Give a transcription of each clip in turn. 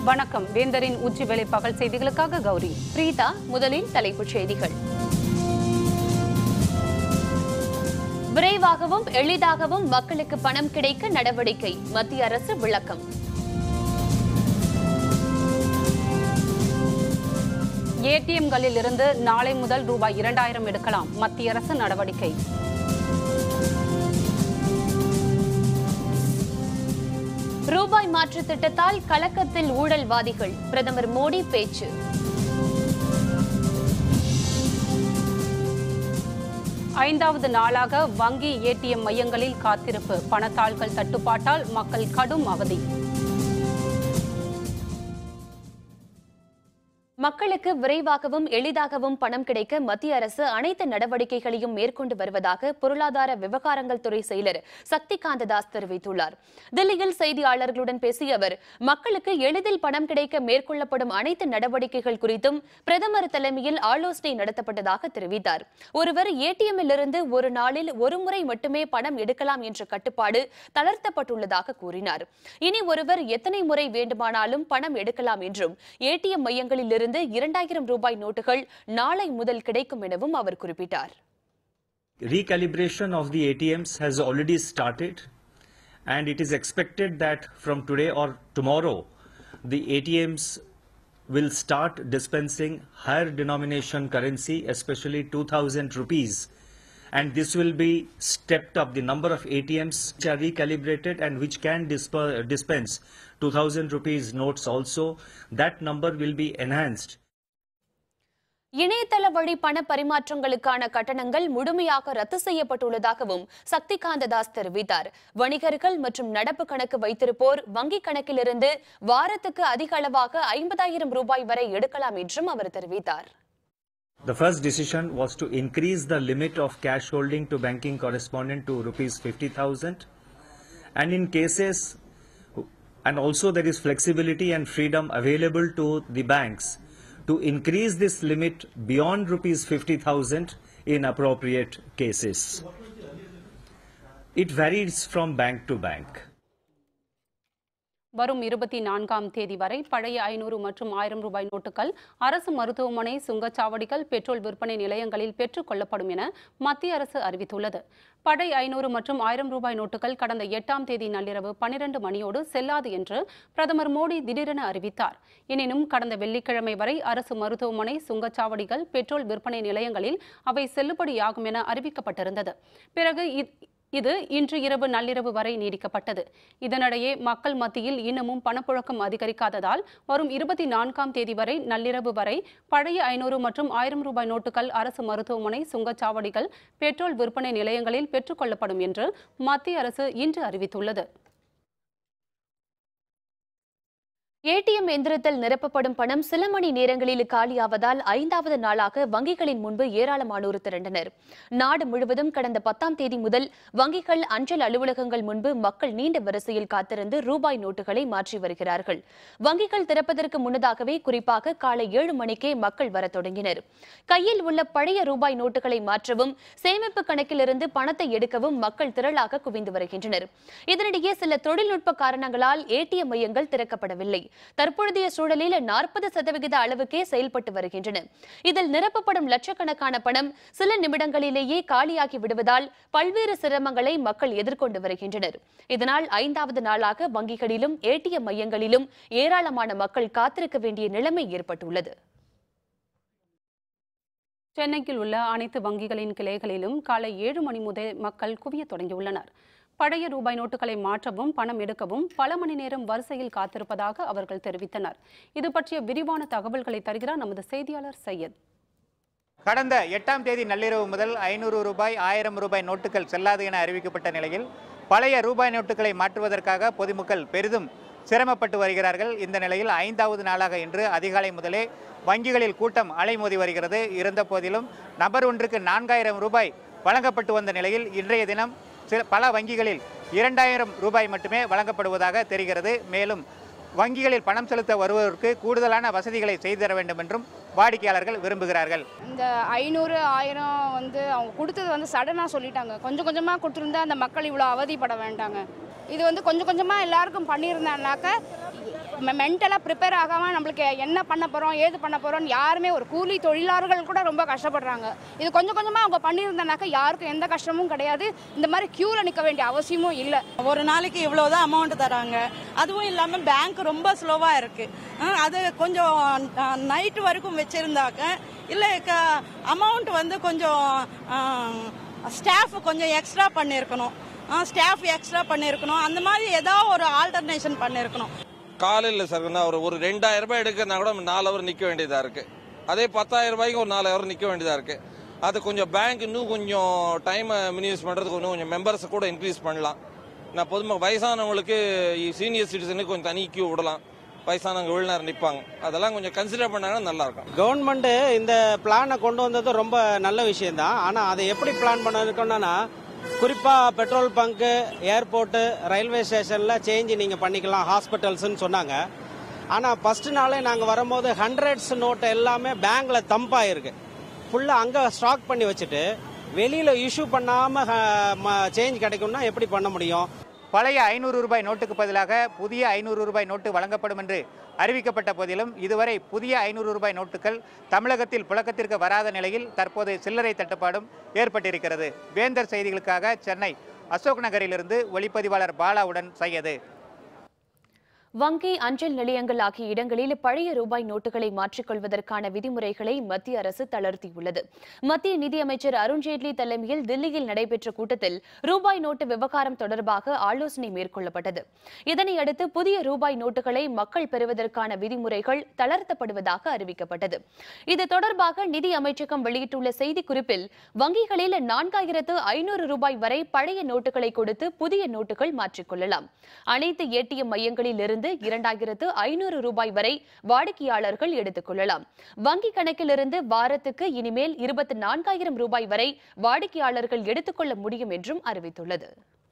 வணக்கம் வேந்தரின் உச்சி வேலை பகல் செய்திகளுக்காக கௌரி பிரீதா முதலில் தலைப்புச் செய்திகள் விரைவாகவும் எளிதாகவும் மக்களுக்கு பணம் கிடைக்க நடவடிக்கை மத்திய அரசு விளக்கம் ஏடிஎம்களில் இருந்து நாளை முதல் ரூபாய் இரண்டாயிரம் எடுக்கலாம் மத்திய அரசு நடவடிக்கை ரூபாய் மாற்று திட்டத்தால் கலக்கத்தில் ஊழல்வாதிகள் பிரதமர் மோடி பேச்சு ஐந்தாவது நாளாக வங்கி ஏடிஎம் மையங்களில் காத்திருப்பு பணத்தாள்கள் தட்டுப்பாட்டால் மக்கள் கடும் அவதி மக்களுக்கு விரைவாகவும் எளிதாகவும் பணம் கிடைக்க மத்திய அரசு அனைத்து நடவடிக்கைகளையும் மேற்கொண்டு வருவதாக பொருளாதார விவகாரங்கள் துறை செயலர் சக்திகாந்த தாஸ் தெரிவித்துள்ளார் தில்லியில் செய்தியாளர்களுடன் பேசிய அவர் மக்களுக்கு எளிதில் பணம் கிடைக்க மேற்கொள்ளப்படும் அனைத்து நடவடிக்கைகள் குறித்தும் பிரதமர் தலைமையில் ஆலோசனை நடத்தப்பட்டதாக தெரிவித்தார் ஒருவர் ஏடிஎம்மில் இருந்து ஒரு நாளில் ஒரு முறை மட்டுமே பணம் எடுக்கலாம் என்ற கட்டுப்பாடு தளர்த்தப்பட்டுள்ளதாக கூறினார் இனி ஒருவர் எத்தனை முறை வேண்டுமானாலும் பணம் எடுக்கலாம் என்றும் ஏடிஎம் மையங்களில் இருந்து இரண்டாயிரம் ரூபாய் நோட்டுகள் நாளை முதல் கிடைக்கும் எனவும் அவர் குறிப்பிட்டார் recalibration of the ATMs has already started and it is expected that from today or tomorrow the ATMs will start dispensing higher denomination currency especially 2000 rupees and this will be stepped up the number of ATMs which are recalibrated and which can disper- dispense 2000 rupees notes also that number will be enhanced இணையதள வழி பண பரிமாற்றங்களுக்கான கட்டணங்கள் முழுமையாக ரத்து செய்யப்பட்டுள்ளதாகவும் சக்திகாந்த தாஸ் தெரிவித்தார் வணிகர்கள் மற்றும் நடப்பு கணக்கு வைத்திருப்போர் வங்கிக் கணக்கிலிருந்து வாரத்துக்கு அதிக அளவாக ஐம்பதாயிரம் ரூபாய் வரை எடுக்கலாம் என்றும் அவர் தெரிவித்தார் The first decision was to increase the limit of cash holding to banking correspondent to rupees 50,000 and in cases and also there is flexibility and freedom available to the banks to increase this limit beyond rupees 50,000 in appropriate cases. It varies from bank to bank. வரும் இருபத்தி நான்காம் தேதி வரை பழைய ஐநூறு மற்றும் ஆயிரம் ரூபாய் நோட்டுகள் அரசு மருத்துவமனை சுங்கச்சாவடிகள் பெட்ரோல் விற்பனை நிலையங்களில் பெற்றுக் கொள்ளப்படும் என மத்திய அரசு அறிவித்துள்ளது பழைய ஐநூறு மற்றும் ஆயிரம் ரூபாய் நோட்டுகள் கடந்த எட்டாம் தேதி நள்ளிரவு பனிரெண்டு மணியோடு செல்லாது என்று பிரதமர் மோடி திடீரென அறிவித்தார் எனினும் கடந்த வெள்ளிக்கிழமை வரை அரசு மருத்துவமனை சுங்கச்சாவடிகள் பெட்ரோல் விற்பனை நிலையங்களில் அவை செல்லுபடியாகும் என அறிவிக்கப்பட்டிருந்தது பிறகு இ- இது இன்று இரவு நள்ளிரவு வரை நீடிக்கப்பட்டது இதனிடையே மக்கள் மத்தியில் இன்னமும் பணப்புழக்கம் அதிகரிக்காததால் வரும் இருபத்தி நான்காம் தேதி வரை நள்ளிரவு வரை பழைய ஐநூறு மற்றும் ஆயிரம் ரூபாய் நோட்டுகள் அரசு மருத்துவமனை சுங்கச்சாவடிகள் பெட்ரோல் விற்பனை நிலையங்களில் பெற்றுக்கொள்ளப்படும் என்று மத்திய அரசு இன்று அறிவித்துள்ளது ஏடிஎம் எந்திரத்தில் நிரப்பப்படும் பணம் சில மணி நேரங்களில் காலியாவதால் ஐந்தாவது நாளாக வங்கிகளின் முன்பு ஏராளமானோர் திரண்டனர் நாடு முழுவதும் கடந்த பத்தாம் தேதி முதல் வங்கிகள் அஞ்சல் அலுவலகங்கள் முன்பு மக்கள் நீண்ட வரிசையில் காத்திருந்து ரூபாய் நோட்டுகளை மாற்றி வருகிறார்கள் வங்கிகள் திறப்பதற்கு முன்னதாகவே குறிப்பாக காலை ஏழு மணிக்கே மக்கள் வரத் தொடங்கினர் கையில் உள்ள பழைய ரூபாய் நோட்டுகளை மாற்றவும் சேமிப்பு கணக்கிலிருந்து பணத்தை எடுக்கவும் மக்கள் திரளாக குவிந்து வருகின்றனர் இதனிடையே சில தொழில்நுட்ப காரணங்களால் ஏடிஎம் மையங்கள் திறக்கப்படவில்லை தற்பொழுதைய சூழலில் நாற்பது சதவிகித அளவுக்கே செயல்பட்டு வருகின்றன இதில் நிரப்பப்படும் லட்சக்கணக்கான பணம் சில நிமிடங்களிலேயே காலியாகி விடுவதால் பல்வேறு சிரமங்களை மக்கள் எதிர்கொண்டு வருகின்றனர் இதனால் ஐந்தாவது நாளாக வங்கிகளிலும் ஏடிஎம் மையங்களிலும் ஏராளமான மக்கள் காத்திருக்க வேண்டிய நிலைமை ஏற்பட்டுள்ளது சென்னையில் உள்ள அனைத்து வங்கிகளின் கிளைகளிலும் காலை ஏழு மணி முதல் மக்கள் குவியத் தொடங்கியுள்ளனர் பழைய ரூபாய் நோட்டுகளை மாற்றவும் பணம் எடுக்கவும் பல மணி நேரம் வரிசையில் காத்திருப்பதாக அவர்கள் தெரிவித்தனர் இது பற்றிய விரிவான தகவல்களை தருகிறார் நமது செய்தியாளர் சையத் கடந்த எட்டாம் தேதி நள்ளிரவு முதல் ஐநூறு ரூபாய் ஆயிரம் ரூபாய் நோட்டுகள் செல்லாது என அறிவிக்கப்பட்ட நிலையில் பழைய ரூபாய் நோட்டுகளை மாற்றுவதற்காக பொதுமக்கள் பெரிதும் சிரமப்பட்டு வருகிறார்கள் இந்த நிலையில் ஐந்தாவது நாளாக இன்று அதிகாலை முதலே வங்கிகளில் கூட்டம் அலைமோதி வருகிறது இருந்த போதிலும் நபர் ஒன்றுக்கு நான்காயிரம் ரூபாய் வழங்கப்பட்டு வந்த நிலையில் இன்றைய தினம் சில பல வங்கிகளில் இரண்டாயிரம் ரூபாய் மட்டுமே வழங்கப்படுவதாக தெரிகிறது மேலும் வங்கிகளில் பணம் செலுத்த வருவதற்கு கூடுதலான வசதிகளை செய்து தர வேண்டும் என்றும் வாடிக்கையாளர்கள் விரும்புகிறார்கள் இந்த ஐநூறு ஆயிரம் வந்து அவங்க கொடுத்தது வந்து சடனாக சொல்லிட்டாங்க கொஞ்சம் கொஞ்சமாக கொடுத்துருந்தா அந்த மக்கள் இவ்வளோ அவதிப்பட வேண்டாங்க இது வந்து கொஞ்சம் கொஞ்சமாக எல்லாருக்கும் பண்ணியிருந்தாங்கனாக்க மென்டலாக ப்ரிப்பேர் ஆகாமல் நம்மளுக்கு என்ன பண்ண போகிறோம் ஏது பண்ண போகிறோம்னு யாருமே ஒரு கூலி தொழிலாளர்கள் கூட ரொம்ப கஷ்டப்படுறாங்க இது கொஞ்சம் கொஞ்சமாக அவங்க பண்ணியிருந்தானாக்க யாருக்கும் எந்த கஷ்டமும் கிடையாது இந்த மாதிரி க்யூவில் நிற்க வேண்டிய அவசியமும் இல்லை ஒரு நாளைக்கு இவ்வளோதான் அமௌண்ட் தராங்க அதுவும் இல்லாமல் பேங்க் ரொம்ப ஸ்லோவாக இருக்குது அது கொஞ்சம் நைட்டு வரைக்கும் வச்சுருந்தாக்க இல்லை அமௌண்ட் வந்து கொஞ்சம் ஸ்டாஃப் கொஞ்சம் எக்ஸ்ட்ரா பண்ணியிருக்கணும் ஸ்டாஃப் எக்ஸ்ட்ரா பண்ணியிருக்கணும் அந்த மாதிரி ஏதாவது ஒரு ஆல்டர்னேஷன் பண்ணியிருக்கணும் காலையில் சார் நான் ஒரு ஒரு ரெண்டாயிரம் ரூபாய் எடுக்கிறனா கூட நாலு ஹவர் நிற்க வேண்டியதாக இருக்குது அதே பத்தாயிரம் ரூபாய்க்கு ஒரு நாலு ஹவர் நிற்க வேண்டியதாக இருக்குது அது கொஞ்சம் பேங்க் இன்னும் கொஞ்சம் டைமை மினிமைஸ் பண்ணுறதுக்கு இன்னும் கொஞ்சம் மெம்பர்ஸை கூட இன்க்ரீஸ் பண்ணலாம் நான் பொதுமக்கள் வயசானவங்களுக்கு சீனியர் சிட்டிசனுக்கு கொஞ்சம் தனி கியூ விடலாம் வயசானவங்க எவ்வளோ நேரம் நிற்பாங்க அதெல்லாம் கொஞ்சம் கன்சிடர் பண்ணாங்கன்னா நல்லாயிருக்கும் கவர்மெண்ட்டு இந்த பிளானை கொண்டு வந்தது ரொம்ப நல்ல விஷயம்தான் ஆனால் அதை எப்படி பிளான் பண்ணிருக்கோம்னா குறிப்பாக பெட்ரோல் பங்க்கு ஏர்போர்ட்டு ரயில்வே ஸ்டேஷனில் சேஞ்ச் நீங்கள் பண்ணிக்கலாம் ஹாஸ்பிட்டல்ஸ்னு சொன்னாங்க ஆனால் ஃபஸ்ட்டு நாளே நாங்கள் வரும்போது ஹண்ட்ரட்ஸ் நோட்டு எல்லாமே பேங்க்கில் தம்பாயிருக்கு ஃபுல்லாக அங்கே ஸ்டாக் பண்ணி வச்சுட்டு வெளியில் இஷ்யூ பண்ணாமல் சேஞ்ச் கிடைக்கும்னா எப்படி பண்ண முடியும் பழைய ஐநூறு ரூபாய் நோட்டுக்கு பதிலாக புதிய ஐநூறு ரூபாய் நோட்டு வழங்கப்படும் என்று அறிவிக்கப்பட்ட போதிலும் இதுவரை புதிய ஐநூறு ரூபாய் நோட்டுகள் தமிழகத்தில் புழக்கத்திற்கு வராத நிலையில் தற்போது சில்லறை தட்டுப்பாடும் ஏற்பட்டிருக்கிறது வேந்தர் செய்திகளுக்காக சென்னை அசோக் நகரிலிருந்து ஒளிப்பதிவாளர் பாலாவுடன் சையது வங்கி அஞ்சல் நிலையங்கள் ஆகிய இடங்களில் பழைய ரூபாய் நோட்டுகளை மாற்றிக்கொள்வதற்கான விதிமுறைகளை மத்திய அரசு தளர்த்தியுள்ளது மத்திய நிதியமைச்சர் அருண்ஜேட்லி தலைமையில் தில்லியில் நடைபெற்ற கூட்டத்தில் ரூபாய் நோட்டு விவகாரம் தொடர்பாக ஆலோசனை மேற்கொள்ளப்பட்டது இதனையடுத்து புதிய ரூபாய் நோட்டுகளை மக்கள் பெறுவதற்கான விதிமுறைகள் தளர்த்தப்படுவதாக அறிவிக்கப்பட்டது இது தொடர்பாக நிதி அமைச்சகம் வெளியிட்டுள்ள செய்திக்குறிப்பில் வங்கிகளில் நான்காயிரத்து ஐநூறு ரூபாய் வரை பழைய நோட்டுகளை கொடுத்து புதிய நோட்டுகள் மாற்றிக்கொள்ளலாம் அனைத்து ஏடிஎம் மையங்களில் இருந்து இரண்டாயிரத்து ஐநூறு ரூபாய் வரை வாடிக்கையாளர்கள் எடுத்துக் கொள்ளலாம் வங்கி கணக்கிலிருந்து வாரத்துக்கு இனிமேல் இருபத்தி நான்காயிரம் ரூபாய் வரை வாடிக்கையாளர்கள் எடுத்துக்கொள்ள முடியும் என்றும் அறிவித்துள்ளது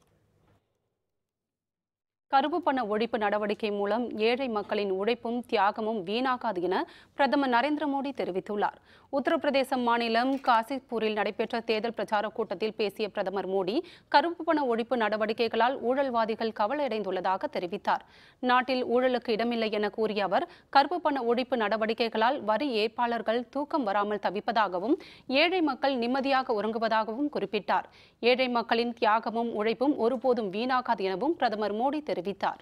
கருப்பு பண ஒழிப்பு நடவடிக்கை மூலம் ஏழை மக்களின் உழைப்பும் தியாகமும் வீணாகாது என பிரதமர் நரேந்திர மோடி தெரிவித்துள்ளார் உத்தரப்பிரதேச மாநிலம் காசிப்பூரில் நடைபெற்ற தேர்தல் பிரச்சார கூட்டத்தில் பேசிய பிரதமர் மோடி கருப்பு பண ஒழிப்பு நடவடிக்கைகளால் ஊழல்வாதிகள் கவலையடைந்துள்ளதாக தெரிவித்தார் நாட்டில் ஊழலுக்கு இடமில்லை என கூறிய அவர் கருப்பு பண ஒழிப்பு நடவடிக்கைகளால் வரி ஏற்பாளர்கள் தூக்கம் வராமல் தவிப்பதாகவும் ஏழை மக்கள் நிம்மதியாக உறங்குவதாகவும் குறிப்பிட்டார் ஏழை மக்களின் தியாகமும் உழைப்பும் ஒருபோதும் வீணாகாது எனவும் பிரதமர் மோடி தெரிவித்தார்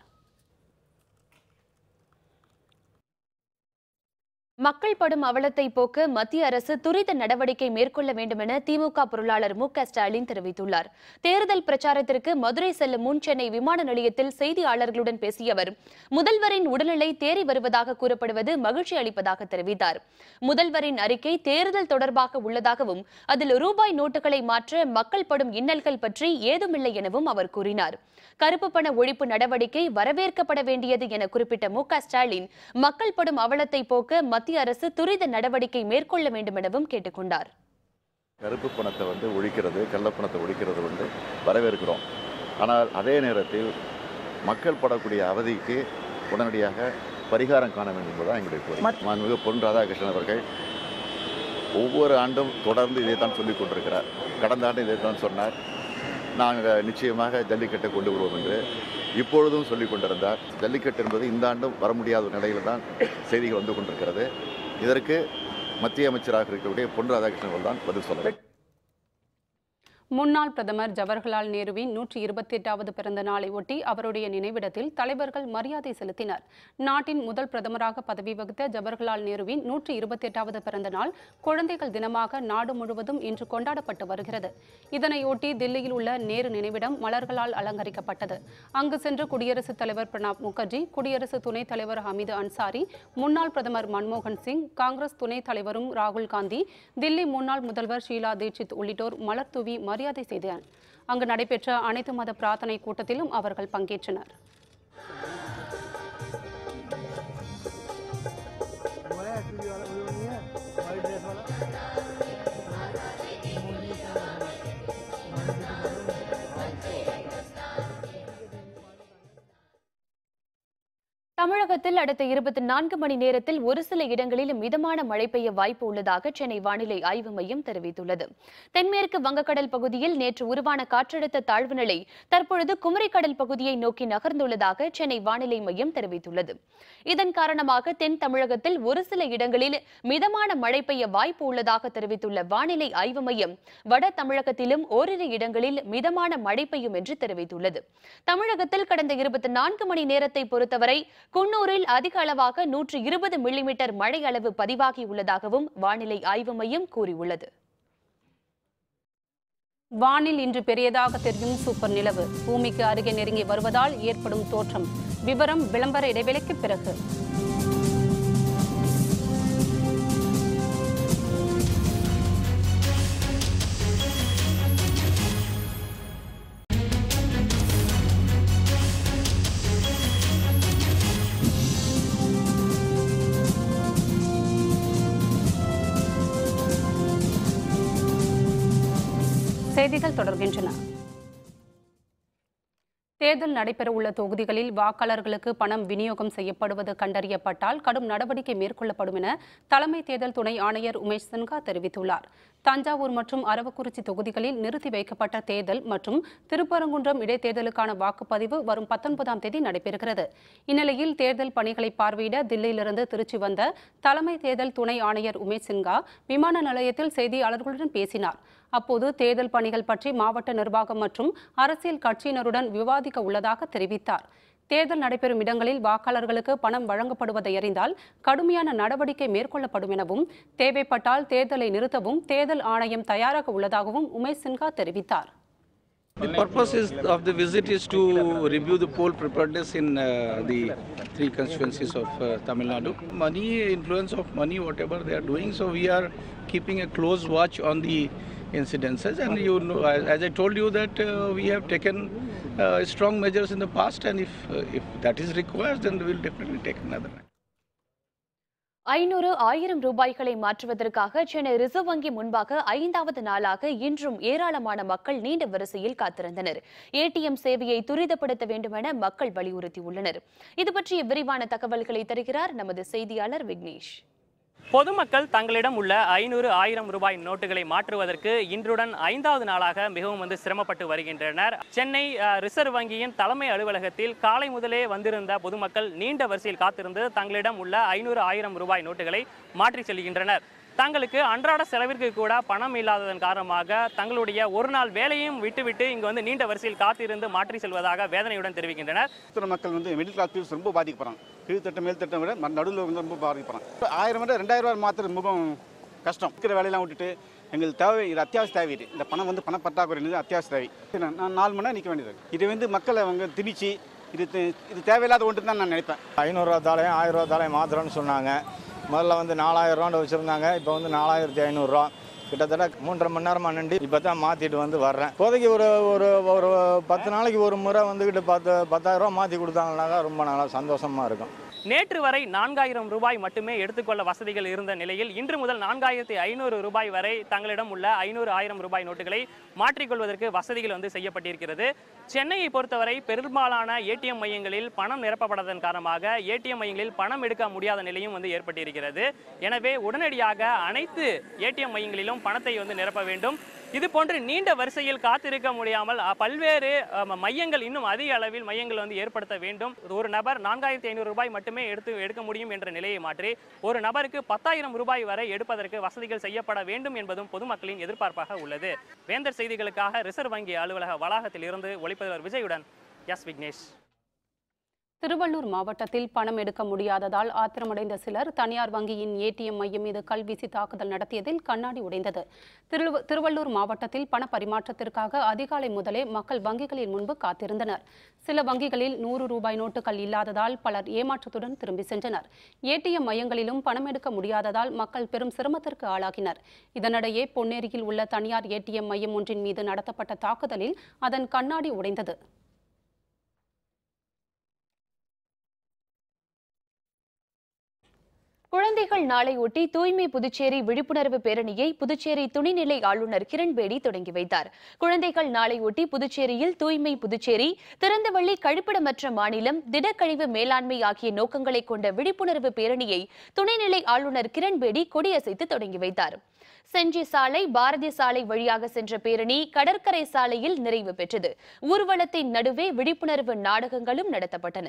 மக்கள் படும் அவலத்தை போக்க மத்திய அரசு துரித நடவடிக்கை மேற்கொள்ள வேண்டும் என திமுக பொருளாளர் மு க ஸ்டாலின் தெரிவித்துள்ளார் தேர்தல் பிரச்சாரத்திற்கு மதுரை செல்லும் முன் சென்னை விமான நிலையத்தில் செய்தியாளர்களுடன் பேசிய அவர் முதல்வரின் உடல்நிலை தேறி வருவதாக கூறப்படுவது மகிழ்ச்சி அளிப்பதாக தெரிவித்தார் முதல்வரின் அறிக்கை தேர்தல் தொடர்பாக உள்ளதாகவும் அதில் ரூபாய் நோட்டுகளை மாற்ற மக்கள் படும் இன்னல்கள் பற்றி ஏதுமில்லை எனவும் அவர் கூறினார் கருப்பு பண ஒழிப்பு நடவடிக்கை வரவேற்கப்பட வேண்டியது என குறிப்பிட்ட மு க ஸ்டாலின் மக்கள் படும் அவலத்தை போக்க மத்திய அரசு துரித நடவடிக்கை மேற்கொள்ள வேண்டும் எனவும் கேட்டுக்கொண்டார் கருப்பு பணத்தை வந்து ஒழிக்கிறது கள்ளப்பணத்தை ஒழிக்கிறது வந்து வரவேற்கிறோம் ஆனால் அதே நேரத்தில் மக்கள் படக்கூடிய அவதிக்கு உடனடியாக பரிகாரம் காண வேண்டும் என்பதுதான் எங்களுடைய கோரிக்கை மாண்புமிகு பொன் ராதாகிருஷ்ணன் அவர்கள் ஒவ்வொரு ஆண்டும் தொடர்ந்து இதைத்தான் சொல்லிக் கொண்டிருக்கிறார் கடந்த ஆண்டு இதைத்தான் சொன்னார் நாங்கள் நிச்சயமாக ஜல்லிக்கட்டை கொண்டு வருவோம் என்று இப்பொழுதும் சொல்லிக் கொண்டிருந்தார் ஜல்லிக்கட்டு என்பது இந்த ஆண்டும் வர முடியாத ஒரு நிலையில் தான் செய்திகள் வந்து கொண்டிருக்கிறது இதற்கு மத்திய அமைச்சராக இருக்கக்கூடிய பொன் ராதாகிருஷ்ணன் அவர்கள் தான் பதில் சொல்ல வேண்டும். முன்னாள் பிரதமர் ஜவஹர்லால் நேருவின் நூற்றி இருபத்தி எட்டாவது பிறந்த நாளை ஒட்டி அவருடைய நினைவிடத்தில் தலைவர்கள் மரியாதை செலுத்தினர் நாட்டின் முதல் பிரதமராக பதவி வகித்த ஜவஹர்லால் நேருவின் நூற்றி இருபத்தி எட்டாவது பிறந்த நாள் குழந்தைகள் தினமாக நாடு முழுவதும் இன்று கொண்டாடப்பட்டு வருகிறது இதனையொட்டி தில்லியில் உள்ள நேரு நினைவிடம் மலர்களால் அலங்கரிக்கப்பட்டது அங்கு சென்ற குடியரசுத் தலைவர் பிரணாப் முகர்ஜி குடியரசு துணைத் தலைவர் ஹமீது அன்சாரி முன்னாள் பிரதமர் மன்மோகன் சிங் காங்கிரஸ் துணைத் தலைவரும் ராகுல் காந்தி தில்லி முன்னாள் முதல்வர் ஷீலா தீட்சித் உள்ளிட்டோர் மலர் தூவி மரியாதை செய்தனர் அங்கு நடைபெற்ற அனைத்து மத பிரார்த்தனை கூட்டத்திலும் அவர்கள் பங்கேற்றனர் தமிழகத்தில் அடுத்த இருபத்தி நான்கு மணி நேரத்தில் ஒரு சில இடங்களில் மிதமான மழை பெய்ய வாய்ப்பு உள்ளதாக சென்னை வானிலை ஆய்வு மையம் தெரிவித்துள்ளது தென்மேற்கு வங்கக்கடல் பகுதியில் நேற்று உருவான காற்றழுத்த தாழ்வு நிலை தற்பொழுது குமரிக்கடல் பகுதியை நோக்கி நகர்ந்துள்ளதாக சென்னை வானிலை மையம் தெரிவித்துள்ளது இதன் காரணமாக தென் தமிழகத்தில் ஒரு சில இடங்களில் மிதமான மழை பெய்ய வாய்ப்பு உள்ளதாக தெரிவித்துள்ள வானிலை ஆய்வு மையம் வட தமிழகத்திலும் ஓரிரு இடங்களில் மிதமான மழை பெய்யும் என்று தெரிவித்துள்ளது தமிழகத்தில் கடந்த இருபத்தி நான்கு மணி நேரத்தை பொறுத்தவரை குன்னூரில் அதிக அளவாக நூற்று இருபது மில்லிமீட்டர் மழை அளவு பதிவாகியுள்ளதாகவும் வானிலை ஆய்வு மையம் கூறியுள்ளது வானில் இன்று பெரியதாக தெரியும் சூப்பர் நிலவு பூமிக்கு அருகே நெருங்கி வருவதால் ஏற்படும் தோற்றம் விவரம் விளம்பர இடைவேளைக்கு பிறகு செய்திகள் தொடர்கின்றன தேர்தல் நடைபெறவுள்ள தொகுதிகளில் வாக்காளர்களுக்கு பணம் விநியோகம் செய்யப்படுவது கண்டறியப்பட்டால் கடும் நடவடிக்கை மேற்கொள்ளப்படும் என தலைமை தேர்தல் துணை ஆணையர் உமேஷ் சின்ஹா தெரிவித்துள்ளார் தஞ்சாவூர் மற்றும் அரவக்குறிச்சி தொகுதிகளில் நிறுத்தி வைக்கப்பட்ட தேர்தல் மற்றும் திருப்பரங்குன்றம் இடைத்தேர்தலுக்கான வாக்குப்பதிவு வரும் பத்தொன்பதாம் தேதி நடைபெறுகிறது இந்நிலையில் தேர்தல் பணிகளை பார்வையிட தில்லியிலிருந்து திருச்சி வந்த தலைமை தேர்தல் துணை ஆணையர் உமேஷ் சின்ஹா விமான நிலையத்தில் செய்தியாளர்களுடன் பேசினார் அப்போது தேர்தல் பணிகள் பற்றி மாவட்ட நிர்வாகம் மற்றும் அரசியல் கட்சியினருடன் விவாதிக்க உள்ளதாக தெரிவித்தார் தேர்தல் நடைபெறும் இடங்களில் வாக்காளர்களுக்கு பணம் வழங்கப்படுவதை அறிந்தால் கடுமையான நடவடிக்கை மேற்கொள்ளப்படும் எனவும் தேவைப்பட்டால் தேர்தலை நிறுத்தவும் தேர்தல் ஆணையம் தயாராக உள்ளதாகவும் உமேஷ் சின்ஹா தெரிவித்தார் The purpose is, of the visit is to review the poll preparedness in uh, the three constituencies of uh, Tamil Nadu. Money, influence of money, whatever they are doing. So we are keeping a close watch on the incidences. And you know, as, as I told you that uh, we have taken uh, strong measures in the past, and if uh, if that is required, then we will definitely take another. ஐநூறு ஆயிரம் ரூபாய்களை மாற்றுவதற்காக Chennai reserve வங்கி முன்பாக ஐந்தாவது நாளாக இன்றும் ஏராளமான மக்கள் நீண்ட வரிசையில் காத்திருந்தனர் ஏடிஎம் சேவையை துரிதப்படுத்த வேண்டுமென மக்கள் வலியுறுத்தியுள்ளனர் இது பற்றிய விரிவான தகவல்களை தருகிறார் நமது செய்தியாளர் விக்னேஷ் பொதுமக்கள் தங்களிடம் உள்ள ஐநூறு ஆயிரம் ரூபாய் நோட்டுகளை மாற்றுவதற்கு இன்றுடன் ஐந்தாவது நாளாக மிகவும் வந்து சிரமப்பட்டு வருகின்றனர் சென்னை அஹ், ரிசர்வ் வங்கியின் தலைமை அலுவலகத்தில் காலை முதலே வந்திருந்த பொதுமக்கள் நீண்ட வரிசையில் காத்திருந்து தங்களிடம் உள்ள ஐநூறு ஆயிரம் ரூபாய் நோட்டுகளை மாற்றி செல்கின்றனர் தங்களுக்கு அன்றாட செலவிற்கு கூட பணம் இல்லாததன் காரணமாக தங்களுடைய ஒரு நாள் வேலையும் விட்டுவிட்டு இங்கு வந்து நீண்ட வரிசையில் காத்திருந்து மாற்றி செல்வதாக வேதனையுடன் தெரிவிக்கின்றனர் நடுத்தர மக்கள் வந்து மிடில் கிளாஸ் பீப்புள்ஸ் ரொம்ப பாதிக்கப்படுறாங்க கீழ்த்தட்டம் மேல்தட்டம் விட நடுவில் வந்து ரொம்ப பாதிக்கப்படுறாங்க ஆயிரம் விட ரெண்டாயிரம் ரூபாய் மாத்திரம் மிகவும் கஷ்டம் இருக்கிற வேலையெல்லாம் விட்டுட்டு எங்களுக்கு தேவை இது அத்தியாவசிய தேவை இது இந்த பணம் வந்து பண பற்றாக்குறை இருந்தது அத்தியாவசிய தேவை இது நான் நான் நாலு மணி நேரம் நிற்க வேண்டியது இருக்கு. இது வந்து மக்களை அவங்க திணிச்சு இது தே- இது தேவையில்லாத ஒன்று தான் நான் நினைப்பேன் ஐநூறுரூவா தாலையும் ஆயிரம் ரூபா தாலையும் மாத்திரம்னு சொன்னாங்க முதல்ல வந்து நாலாயிரம் ரூபான்னு வச்சுருந்தாங்க இப்போ வந்து நாலாயிரத்தி ஐநூறுரூவா கிட்டத்தட்ட மூன்றரை மணி நேரமாக நின்று இப்போ தான் மாற்றிட்டு வந்து வர்றேன் இப்போதைக்கு ஒரு ஒரு ஒரு பத்து நாளைக்கு ஒரு முறை வந்துக்கிட்டு பத்து பத்தாயிரம் ரூபா மாற்றி கொடுத்தாங்கனாக்கா ரொம்ப நல்லா சந்தோஷமாக இருக்கும் நேற்று வரை நான்காயிரம் ரூபாய் மட்டுமே எடுத்துக்கொள்ள வசதிகள் இருந்த நிலையில் இன்று முதல் நான்காயிரத்தி ஐநூறு ரூபாய் வரை தங்களிடம் உள்ள ஐநூறு ஆயிரம் ரூபாய் நோட்டுகளை மாற்றிக்கொள்வதற்கு வசதிகள் வந்து செய்யப்பட்டிருக்கிறது சென்னையை பொறுத்தவரை பெரும்பாலான ஏடிஎம் மையங்களில் பணம் நிரப்பப்படாததன் காரணமாக ஏடிஎம் மையங்களில் பணம் எடுக்க முடியாத நிலையும் வந்து ஏற்பட்டிருக்கிறது எனவே உடனடியாக அனைத்து ஏடிஎம் மையங்களிலும் பணத்தை வந்து நிரப்ப வேண்டும் இது போன்று நீண்ட வரிசையில் காத்திருக்க முடியாமல் அ, பல்வேறு அ, மையங்கள் இன்னும் அதிக அளவில் மையங்கள் வந்து ஏற்படுத்த வேண்டும் ஒரு நபர் நான்காயிரத்தி ஐநூறு ரூபாய் மட்டுமே எடுத்து எடுக்க முடியும் என்ற நிலையை மாற்றி ஒரு நபருக்கு பத்தாயிரம் ரூபாய் வரை எடுப்பதற்கு வசதிகள் செய்யப்பட வேண்டும் என்பதும் பொதுமக்களின் எதிர்பார்ப்பாக உள்ளது வேந்தர் செய்திகளுக்காக ரிசர்வ் வங்கி அலுவலக வளாகத்தில் இருந்து ஒளிப்பதிவர் விஜயுடன் எஸ் விக்னேஷ் திருவள்ளூர் மாவட்டத்தில் பணம் எடுக்க முடியாததால் ஆத்திரமடைந்த சிலர் தனியார் வங்கியின் ஏடிஎம் மையம் மீது கல்வீசி தாக்குதல் நடத்தியதில் கண்ணாடி உடைந்தது திருவ- திருவள்ளூர் மாவட்டத்தில் பண பரிமாற்றத்திற்காக அதிகாலை முதலே மக்கள் வங்கிகளின் முன்பு காத்திருந்தனர் சில வங்கிகளில் நூறு ரூபாய் நோட்டுகள் இல்லாததால் பலர் ஏமாற்றத்துடன் திரும்பி சென்றனர் ஏடிஎம் மையங்களிலும் பணம் எடுக்க முடியாததால் மக்கள் பெரும் சிரமத்திற்கு ஆளாகினர் இதனிடையே பொன்னேரியில் உள்ள தனியார் ஏடிஎம் மையம் ஒன்றின் மீது நடத்தப்பட்ட தாக்குதலில் அதன் கண்ணாடி உடைந்தது குழந்தைகள் நாளையொட்டி தூய்மை புதுச்சேரி விழிப்புணர்வு பேரணியை புதுச்சேரி துணைநிலை ஆளுநர் கிரண்பேடி தொடங்கி வைத்தார் குழந்தைகள் நாளையொட்டி புதுச்சேரியில் தூய்மை புதுச்சேரி திறந்தவெளி கழிப்பிடமற்ற மாநிலம் திடக்கழிவு மேலாண்மை ஆகிய நோக்கங்களை கொண்ட விழிப்புணர்வு பேரணியை துணைநிலை ஆளுநர் கிரண்பேடி கொடியசைத்து தொடங்கி வைத்தார் செஞ்சி சாலை பாரதி சாலை வழியாக சென்ற பேரணி கடற்கரை சாலையில் நிறைவு பெற்றது ஊர்வலத்தின் நடுவே விழிப்புணர்வு நாடகங்களும் நடத்தப்பட்டன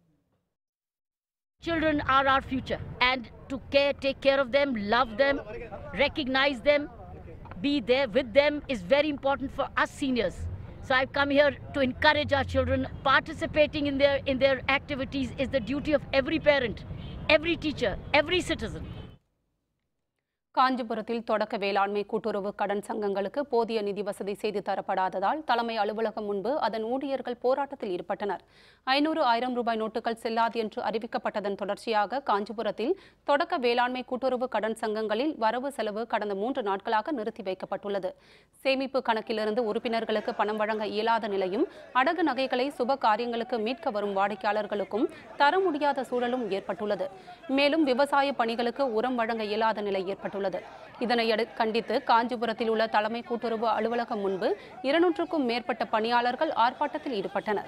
Children are our future, and to care, take care of them, love them, recognize them, be there with them is very important for us seniors. So I've come here to encourage our children. Participating in their in their activities is the duty of every parent, every teacher, every citizen. காஞ்சிபுரத்தில் தொடக்க வேளாண்மை கூட்டுறவு கடன் சங்கங்களுக்கு போதிய நிதி வசதி செய்து தரப்படாததால் தலைமை அலுவலகம் முன்பு அதன் ஊழியர்கள் போராட்டத்தில் ஈடுபட்டனர் ஐநூறு ஆயிரம் ரூபாய் நோட்டுகள் செல்லாது என்று அறிவிக்கப்பட்டதன் தொடர்ச்சியாக காஞ்சிபுரத்தில் தொடக்க வேளாண்மை கூட்டுறவு கடன் சங்கங்களில் வரவு செலவு கடந்த மூன்று நாட்களாக நிறுத்தி வைக்கப்பட்டுள்ளது சேமிப்பு கணக்கிலிருந்து உறுப்பினர்களுக்கு பணம் வழங்க இயலாத நிலையும் அடகு நகைகளை சுப காரியங்களுக்கு மீட்க வரும் வாடிக்கையாளர்களுக்கும் தர முடியாத சூழலும் ஏற்பட்டுள்ளது மேலும் விவசாய பணிகளுக்கு உரம் வழங்க இயலாத நிலை ஏற்பட்டுள்ளது இதனை அடு- கண்டித்து காஞ்சிபுரத்தில் உள்ள தலைமை கூட்டுறவு அலுவலகம் முன்பு இருநூற்றுக்கும் மேற்பட்ட பணியாளர்கள் ஆர்ப்பாட்டத்தில் ஈடுபட்டனர்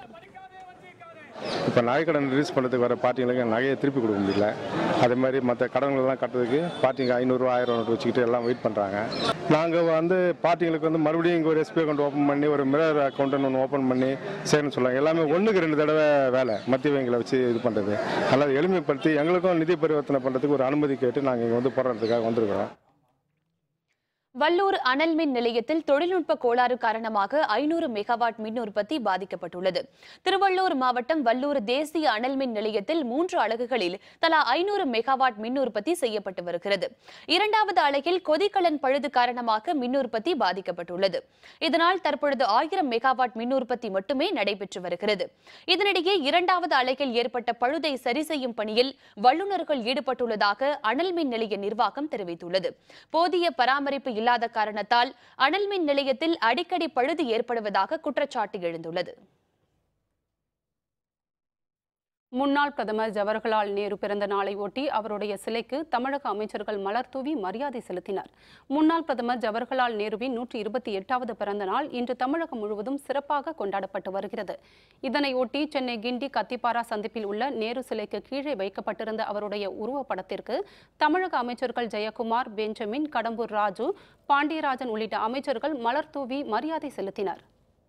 இப்போ நகைக்கடன் ரிலீஸ் பண்ணுறதுக்கு வர பார்ட்டிங்களுக்கு நகையை திருப்பி கொடுக்க முடியல அதே மாதிரி மற்ற கடன்களெல்லாம் கட்டுறதுக்கு பார்ட்டிங்க ஐநூறுரூவா ஆயிரம் நோட்டு வச்சுக்கிட்டு எல்லாம் வெயிட் பண்ணுறாங்க நாங்கள் வந்து பார்ட்டிங்களுக்கு வந்து மறுபடியும் இங்கே ஒரு எஸ்பி அக்கௌண்ட் ஓப்பன் பண்ணி ஒரு மிரர் அக்கௌண்ட்னு ஒன்று ஓப்பன் பண்ணி செய்யணும்னு சொல்லுவாங்க எல்லாமே ஒன்றுக்கு ரெண்டு தடவை வேலை மத்திய வங்கியில் வச்சு இது பண்ணுறது அதனால் எளிமைப்படுத்தி எங்களுக்கும் நிதி பரிவர்த்தனை பண்ணுறதுக்கு ஒரு அனுமதி கேட்டு நாங்கள் இங்கே வந்து போராட்டத்துக்காக வந்திருக்கிறோம் வல்லூர் அனல் மின் நிலையத்தில் தொழில்நுட்ப கோளாறு காரணமாக ஐநூறு மெகாவாட் மின் உற்பத்தி பாதிக்கப்பட்டுள்ளது திருவள்ளூர் மாவட்டம் வல்லூர் தேசிய அனல் மின் நிலையத்தில் மூன்று அலகுகளில் தலா ஐநூறு மெகாவாட் மின் உற்பத்தி செய்யப்பட்டு வருகிறது இரண்டாவது அலகில் கொதிக்கலன் பழுது காரணமாக மின் உற்பத்தி பாதிக்கப்பட்டுள்ளது இதனால் தற்பொழுது ஆயிரம் மெகாவாட் மின் உற்பத்தி மட்டுமே நடைபெற்று வருகிறது இதனிடையே இரண்டாவது அலகில் ஏற்பட்ட பழுதை சரி செய்யும் பணியில் வல்லுநர்கள் ஈடுபட்டுள்ளதாக அனல் மின் நிலைய நிர்வாகம் தெரிவித்துள்ளது போதிய பராமரிப்பு இல்லாத காரணத்தால் அனல் மின் நிலையத்தில் அடிக்கடி பழுது ஏற்படுவதாக குற்றச்சாட்டு எழுந்துள்ளது முன்னாள் பிரதமர் ஜவஹர்லால் நேரு பிறந்த நாளை ஒட்டி அவருடைய சிலைக்கு தமிழக அமைச்சர்கள் மலர் தூவி மரியாதை செலுத்தினர் முன்னாள் பிரதமர் ஜவஹர்லால் நேருவின் நூற்றி இருபத்தி எட்டாவது பிறந்த நாள் இன்று தமிழகம் முழுவதும் சிறப்பாக கொண்டாடப்பட்டு வருகிறது இதனை ஒட்டி சென்னை கிண்டி கத்திப்பாரா சந்திப்பில் உள்ள நேரு சிலைக்கு கீழே வைக்கப்பட்டிருந்த அவருடைய உருவப்படத்திற்கு தமிழக அமைச்சர்கள் ஜெயக்குமார் பெஞ்சமின் கடம்பூர் ராஜு பாண்டியராஜன் உள்ளிட்ட அமைச்சர்கள் மலர் தூவி மரியாதை செலுத்தினர்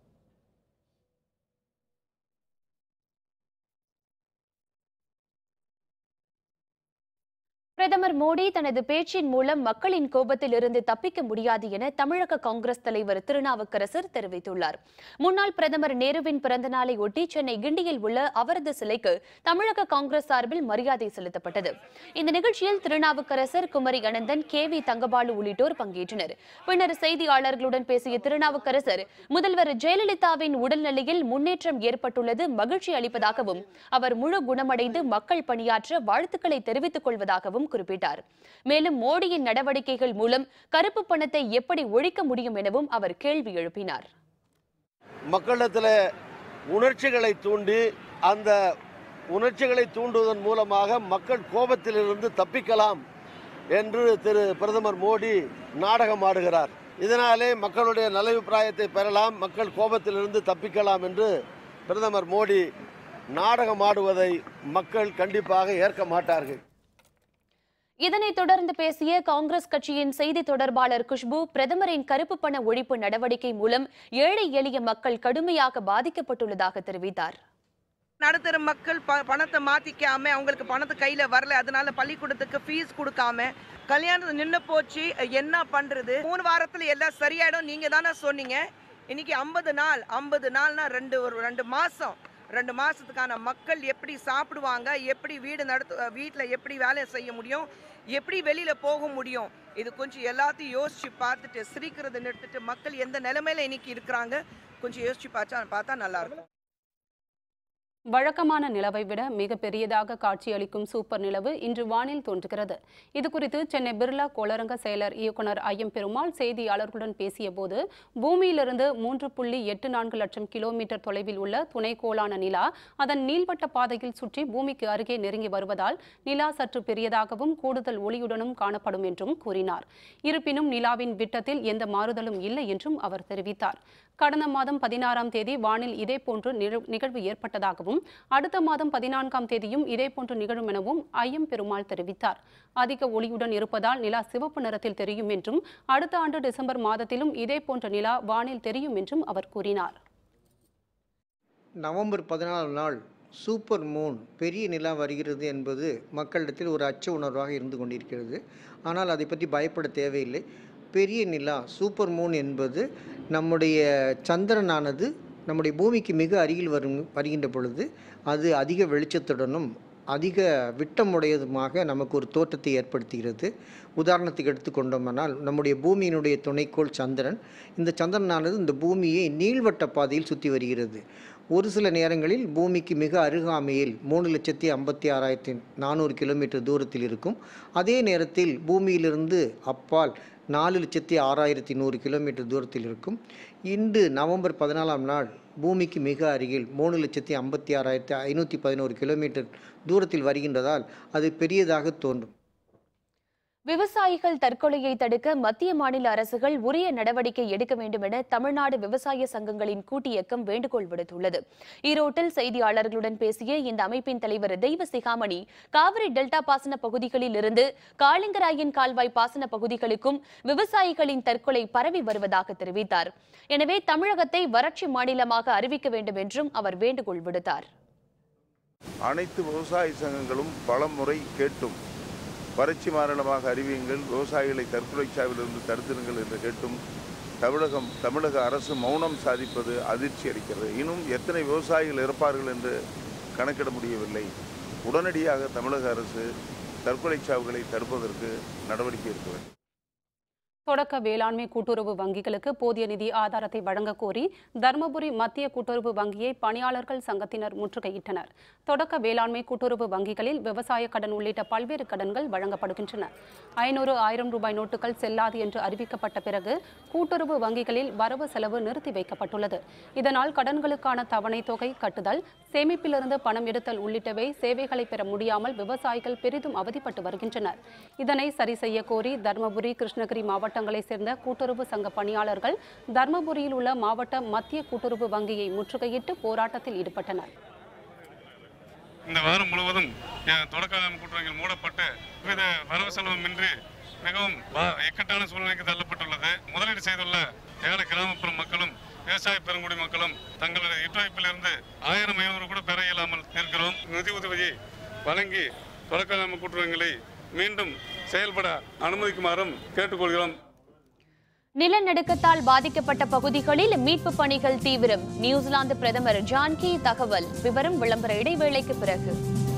பிரதமர் மோடி தனது பேச்சின் மூலம் மக்களின் கோபத்தில் இருந்து தப்பிக்க முடியாது என தமிழக காங்கிரஸ் தலைவர் திருநாவுக்கரசர் தெரிவித்துள்ளார் முன்னாள் பிரதமர் நேருவின் பிறந்த நாளை ஒட்டி சென்னை கிண்டியில் உள்ள அவரது சிலைக்கு தமிழக காங்கிரஸ் சார்பில் மரியாதை செலுத்தப்பட்டது இந்த நிகழ்ச்சியில் திருநாவுக்கரசர் குமரி அனந்தன் கே வி தங்கபாலு உள்ளிட்டோர் பங்கேற்றனர் பின்னர் செய்தியாளர்களுடன் பேசிய திருநாவுக்கரசர் முதல்வர் ஜெயலலிதாவின் உடல்நிலையில் முன்னேற்றம் ஏற்பட்டுள்ளது மகிழ்ச்சி அளிப்பதாகவும் அவர் முழு குணமடைந்து மக்கள் பணியாற்ற வாழ்த்துக்களை தெரிவித்துக் கொள்வதாகவும் குறிப்பிட்டார் மேலும் மோடியின் நடவடிக்கைகள் மூலம் கருப்பு பணத்தை எப்படி ஒழிக்க முடியும் எனவும் அவர் கேள்வி எழுப்பினார் மக்களிடத்தில் உணர்ச்சிகளை தூண்டி அந்த உணர்ச்சிகளை தூண்டுவதன் மூலமாக மக்கள் கோபத்திலிருந்து தப்பிக்கலாம் என்று திரு பிரதமர் மோடி நாடகம் ஆடுகிறார் இதனாலே மக்களுடைய நலவிப்பிராயத்தை பெறலாம் மக்கள் கோபத்திலிருந்து தப்பிக்கலாம் என்று பிரதமர் மோடி நாடகம் ஆடுவதை மக்கள் கண்டிப்பாக ஏற்க மாட்டார்கள் இதனைத் தொடர்ந்து பேசிய காங்கிரஸ் கட்சியின் செய்தி தொடர்பாளர் குஷ்பு பிரதமரின் கருப்பு பண ஒழிப்பு நடவடிக்கை மூலம் ஏழை எளிய மக்கள் கடுமையாக பாதிக்கப்பட்டுள்ளதாக தெரிவித்தார் நடுத்தர மக்கள் ப பணத்தை மாத்திக்காம அவங்களுக்கு பணத்தை கையில வரல அதனால பள்ளிக்கூடத்துக்கு ஃபீஸ் கொடுக்காம கல்யாணம் நின்று போச்சு என்ன பண்றது மூணு வாரத்துல எல்லாம் சரியாயிடும் நீங்க தானே சொன்னீங்க இன்னைக்கு ஐம்பது நாள் ஐம்பது நாள்னா ரெண்டு ஒரு ரெண்டு மாசம் ரெண்டு மாசத்துக்கான மக்கள் எப்படி சாப்பிடுவாங்க எப்படி வீடு நடத்து வீட்டில் எப்படி வேலை செய்ய முடியும் எப்படி வெளியில போக முடியும் இது கொஞ்சம் எல்லாத்தையும் யோசிச்சு பார்த்துட்டு சிரிக்கிறதை நிறுத்திட்டு மக்கள் எந்த நிலைமையில இன்னைக்கு இருக்கிறாங்க கொஞ்சம் யோசிச்சு பார்த்தா பார்த்தா நல்லா இருக்கும் வழக்கமான நிலவை விட மிக பெரியதாக காட்சியளிக்கும் சூப்பர் நிலவு இன்று வானில் தோன்றுகிறது இதுகுறித்து சென்னை பிர்லா கோளரங்க செயலர் இயக்குனர் ஐயம் பெருமாள் செய்தியாளர்களுடன் பேசியபோது பூமியிலிருந்து மூன்று புள்ளி எட்டு நான்கு லட்சம் கிலோமீட்டர் தொலைவில் உள்ள துணைக்கோளான நிலா அதன் நீள்வட்ட பாதையில் சுற்றி பூமிக்கு அருகே நெருங்கி வருவதால் நிலா சற்று பெரியதாகவும் கூடுதல் ஒளியுடனும் காணப்படும் என்றும் கூறினார் இருப்பினும் நிலாவின் விட்டத்தில் எந்த மாறுதலும் இல்லை என்றும் அவர் தெரிவித்தார் கடந்த மாதம் பதினாறாம் தேதி வானில் இதேபோன்று நிகழ்- நிகழ்வு ஏற்பட்டதாகவும் அடுத்த மாதம் பதினான்காம் தேதியும் இதேபோன்று நிகழும் எனவும் ஐயம் பெருமாள் தெரிவித்தார் அதிக ஒளியுடன் இருப்பதால் நிலா சிவப்பு நிறத்தில் தெரியும் என்றும் அடுத்த ஆண்டு டிசம்பர் மாதத்திலும் இதேபோன்ற நிலா வானில் தெரியும் என்றும் அவர் கூறினார் நவம்பர் பதினாலாம் நாள் சூப்பர் மூன் பெரிய நிலா வருகிறது என்பது மக்களிடத்தில் ஒரு அச்ச உணர்வாக இருந்து கொண்டிருக்கிறது ஆனால் அதை பற்றி பயப்பட தேவையில்லை பெரிய நிலா சூப்பர் மூன் என்பது நம்முடைய சந்திரனானது நம்முடைய பூமிக்கு மிக அருகில் வரும் வருகின்ற பொழுது அது அதிக வெளிச்சத்துடனும் அதிக விட்டமுடையதுமாக நமக்கு ஒரு தோற்றத்தை ஏற்படுத்துகிறது உதாரணத்துக்கு எடுத்துக்கொண்டோமானால் நம்முடைய பூமியினுடைய துணைக்கோள் சந்திரன் இந்த சந்திரனானது இந்த பூமியை நீள்வட்ட பாதையில் சுற்றி வருகிறது ஒரு சில நேரங்களில் பூமிக்கு மிக அருகாமையில் மூணு லட்சத்தி ஐம்பத்தி ஆறாயிரத்தி நானூறு கிலோமீட்டர் தூரத்தில் இருக்கும் அதே நேரத்தில் பூமியிலிருந்து அப்பால் நாலு லட்சத்தி ஆறாயிரத்தி நூறு கிலோமீட்டர் தூரத்தில் இருக்கும் இன்று நவம்பர் பதினாலாம் நாள் பூமிக்கு மிக அருகில் மூணு லட்சத்தி ஐம்பத்தி ஆறாயிரத்தி ஐநூற்றி பதினோரு கிலோமீட்டர் தூரத்தில் வருகின்றதால் அது பெரியதாக தோன்றும் விவசாயிகள் தற்கொலையை தடுக்க மத்திய மாநில அரசுகள் உரிய நடவடிக்கை எடுக்க வேண்டும் என தமிழ்நாடு விவசாய சங்கங்களின் கூட்டு இயக்கம் வேண்டுகோள் விடுத்துள்ளது ஈரோட்டில் செய்தியாளர்களுடன் பேசிய இந்த அமைப்பின் தலைவர் தெய்வ சிகாமணி காவிரி டெல்டா பாசன பகுதிகளில் இருந்து காளிங்கராயன் கால்வாய் பாசன பகுதிகளுக்கும் விவசாயிகளின் தற்கொலை பரவி வருவதாக தெரிவித்தார் எனவே தமிழகத்தை வறட்சி மாநிலமாக அறிவிக்க வேண்டும் என்றும் அவர் வேண்டுகோள் விடுத்தார் அனைத்து விவசாய சங்கங்களும் பலமுறை கேட்டும் வறட்சி மாநிலமாக அறிவியுங்கள் விவசாயிகளை தற்கொலை சாவிலிருந்து தடுத்திருங்கள் என்று கேட்டும் தமிழகம் தமிழக அரசு மௌனம் சாதிப்பது அதிர்ச்சி அளிக்கிறது இன்னும் எத்தனை விவசாயிகள் இறப்பார்கள் என்று கணக்கிட முடியவில்லை உடனடியாக தமிழக அரசு தற்கொலை சாவுகளை தடுப்பதற்கு நடவடிக்கை எடுக்க வேண்டும் தொடக்க வேளாண்மை கூட்டுறவு வங்கிகளுக்கு போதிய நிதி ஆதாரத்தை வழங்க கோரி தருமபுரி மத்திய கூட்டுறவு வங்கியை பணியாளர்கள் சங்கத்தினர் முற்றுகையிட்டனர் தொடக்க வேளாண்மை கூட்டுறவு வங்கிகளில் விவசாய கடன் உள்ளிட்ட பல்வேறு கடன்கள் வழங்கப்படுகின்றன ஐநூறு ஆயிரம் ரூபாய் நோட்டுகள் செல்லாது என்று அறிவிக்கப்பட்ட பிறகு கூட்டுறவு வங்கிகளில் வரவு செலவு நிறுத்தி வைக்கப்பட்டுள்ளது இதனால் கடன்களுக்கான தவணை தொகை கட்டுதல் சேமிப்பிலிருந்து பணம் எடுத்தல் உள்ளிட்டவை சேவைகளை பெற முடியாமல் விவசாயிகள் பெரிதும் அவதிப்பட்டு வருகின்றனர் இதனை சரி செய்ய கோரி தருமபுரி கிருஷ்ணகிரி மாவட்டங்களைச் சேர்ந்த கூட்டுறவு சங்க பணியாளர்கள் தருமபுரியில் உள்ள மாவட்ட மத்திய கூட்டுறவு வங்கியை முற்றுகையிட்டு போராட்டத்தில் ஈடுபட்டனர் இந்த வாரம் முழுவதும் அஹ், தொடக்க வேளாண் கூட்டுறவுகள் மூடப்பட்டு வித வரவு செலவுமின்றி மிகவும் வா- இக்கட்டான சூழ்நிலைக்கு தள்ளப்பட்டுள்ளது முதலீடு செய்துள்ள ஏழை கிராமப்புற மக்களும் விவசாய பெருங்குடி மக்களும் தங்களுடைய இட்டுவைப்பிலிருந்து ஆயிரம் ஐநூறு கூட பெற இயலாமல் இருக்கிறோம் நிதி உதவியை வழங்கி தொடக்க வேளாண் கூட்டுறவுகளை மீண்டும் செயல்பட அனுமதிக்குமாறும் கேட்டுக்கொள்கிறோம் நிலநடுக்கத்தால் பாதிக்கப்பட்ட பகுதிகளில் மீட்பு பணிகள் தீவிரம் நியூசிலாந்து பிரதமர் ஜான்கி தகவல் விவரம் விளம்பர இடைவேளைக்கு பிறகு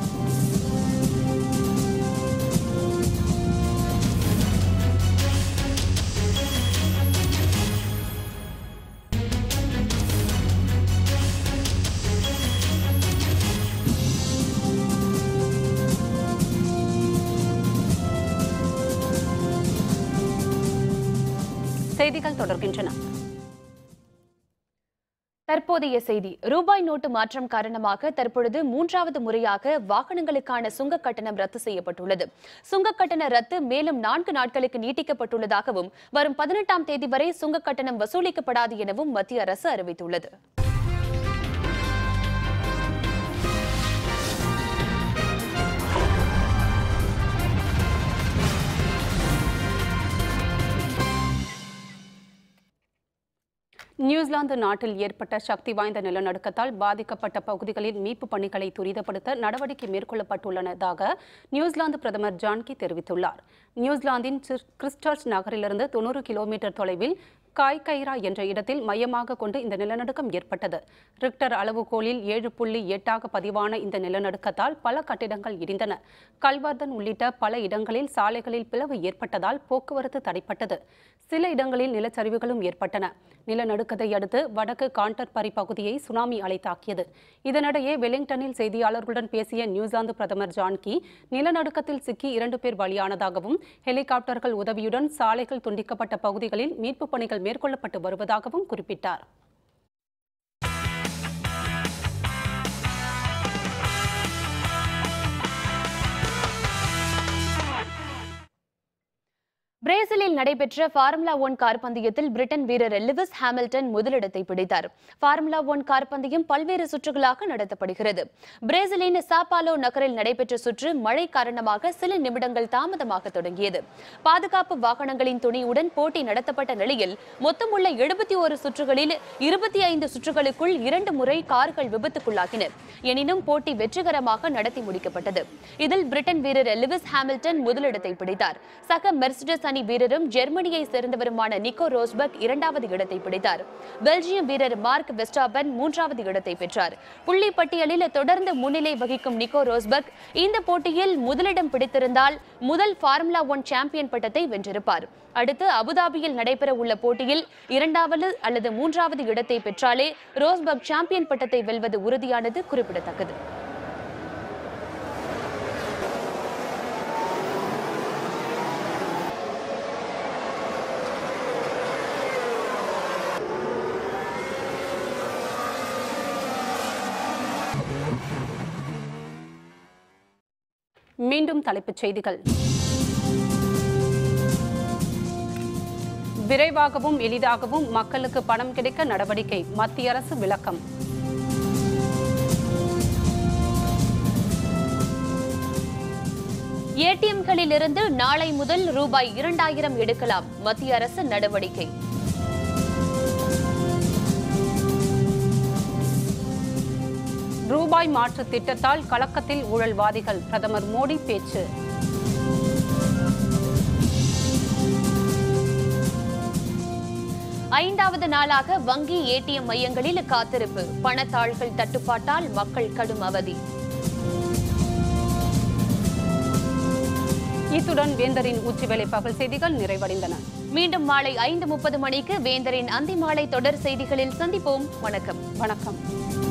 செய்திகள் தொடர்கின்றன தற்போதைய செய்தி ரூபாய் நோட்டு மாற்றம் காரணமாக தற்பொழுது மூன்றாவது முறையாக வாகனங்களுக்கான சுங்க கட்டணம் ரத்து செய்யப்பட்டுள்ளது சுங்க கட்டண ரத்து மேலும் நான்கு நாட்களுக்கு நீட்டிக்கப்பட்டுள்ளதாகவும் வரும் பதினெட்டாம் தேதி வரை சுங்க கட்டணம் வசூலிக்கப்படாது எனவும் மத்திய அரசு அறிவித்துள்ளது நியூசிலாந்து நாட்டில் ஏற்பட்ட சக்தி வாய்ந்த நிலநடுக்கத்தால் பாதிக்கப்பட்ட பகுதிகளில் மீட்பு பணிகளை துரிதப்படுத்த நடவடிக்கை மேற்கொள்ளப்பட்டுள்ளதாக நியூசிலாந்து பிரதமர் ஜான்கி தெரிவித்துள்ளார் நியூசிலாந்தின் சிர்- கிறிஸ்டர்ச் நகரிலிருந்து தொண்ணூறு கிலோமீட்டர் தொலைவில் காய்கைரா என்ற இடத்தில் மையமாக கொண்டு இந்த நிலநடுக்கம் ஏற்பட்டது ரிக்டர் அளவுகோலில் ஏழு புள்ளி எட்டாக பதிவான இந்த நிலநடுக்கத்தால் பல கட்டிடங்கள் இடிந்தன கல்வர்தன் உள்ளிட்ட பல இடங்களில் சாலைகளில் பிளவு ஏற்பட்டதால் போக்குவரத்து தடைப்பட்டது சில இடங்களில் நிலச்சரிவுகளும் ஏற்பட்டன நிலநடுக்கத்தை அடுத்து வடக்கு காண்டர்பரி பகுதியை சுனாமி அலை தாக்கியது இதனிடையே வெலிங்டனில் செய்தியாளர்களுடன் பேசிய நியூசிலாந்து பிரதமர் ஜான்கி நிலநடுக்கத்தில் சிக்கி இரண்டு பேர் பலியானதாகவும் ஹெலிகாப்டர்கள் உதவியுடன் சாலைகள் துண்டிக்கப்பட்ட பகுதிகளில் மீட்புப் பணிகள் மேற்கொள்ளப்பட்டு வருவதாகவும் குறிப்பிட்டார் பிரேசிலில் நடைபெற்ற ஃபார்முலா ஒன் கார் பந்தயத்தில் பிரிட்டன் வீரர் லெவிஸ் ஹாமில்டன் முதலிடத்தை பிடித்தார் ஃபார்முலா ஒன் கார் பந்தயம் பல்வேறு சுற்றுகளாக நடத்தப்படுகிறது பிரேசிலின் சாப்பாலோ நகரில் நடைபெற்ற சுற்று மழை காரணமாக சில நிமிடங்கள் தாமதமாக தொடங்கியது பாதுகாப்பு வாகனங்களின் துணையுடன் போட்டி நடத்தப்பட்ட நிலையில் மொத்தமுள்ள எழுபத்தி ஒரு சுற்றுகளில் இருபத்தி ஐந்து சுற்றுகளுக்குள் இரண்டு முறை கார்கள் விபத்துக்குள்ளாகின எனினும் போட்டி வெற்றிகரமாக நடத்தி முடிக்கப்பட்டது இதில் பிரிட்டன் வீரர் லெவிஸ் ஹாமில்டன் முதலிடத்தை பிடித்தார் சக மெர்சிடஸ் அணி வீரரும் ஜெர்மனியை சேர்ந்தவருமான நிக்கோ ரோஸ்பர்க் இரண்டாவது இடத்தை பிடித்தார் பெல்ஜியம் வீரர் மார்க் வெஸ்டாபன் மூன்றாவது இடத்தை பெற்றார் புள்ளி பட்டியலில் தொடர்ந்து முன்னிலை வகிக்கும் நிக்கோ ரோஸ்பர்க் இந்த போட்டியில் முதலிடம் பிடித்திருந்தால் முதல் ஃபார்முலா ஒன் சாம்பியன் பட்டத்தை வென்றிருப்பார் அடுத்து அபுதாபியில் நடைபெற உள்ள போட்டியில் இரண்டாவது அல்லது மூன்றாவது இடத்தை பெற்றாலே ரோஸ்பர்க் சாம்பியன் பட்டத்தை வெல்வது உறுதியானது குறிப்பிடத்தக்கது மீண்டும் தலைப்புச் செய்திகள் விரைவாகவும் எளிதாகவும் மக்களுக்கு பணம் கிடைக்க நடவடிக்கை மத்திய அரசு விளக்கம் ஏடிஎம்களில் இருந்து நாளை முதல் ரூபாய் இரண்டாயிரம் எடுக்கலாம் மத்திய அரசு நடவடிக்கை ரூபாய் மாற்று திட்டத்தால் கலக்கத்தில் ஊழல்வாதிகள் பிரதமர் மோடி பேச்சு ஐந்தாவது நாளாக வங்கி ஏடிஎம் மையங்களில் காத்திருப்பு பணத்தாள்கள் தட்டுப்பாட்டால் மக்கள் கடும் அவதி இத்துடன் வேந்தரின் உச்சிவேளை பகல் செய்திகள் நிறைவடைந்தன மீண்டும் மாலை ஐந்து முப்பது மணிக்கு வேந்தரின் அந்திமாலை தொடர் செய்திகளில் சந்திப்போம் வணக்கம் வணக்கம்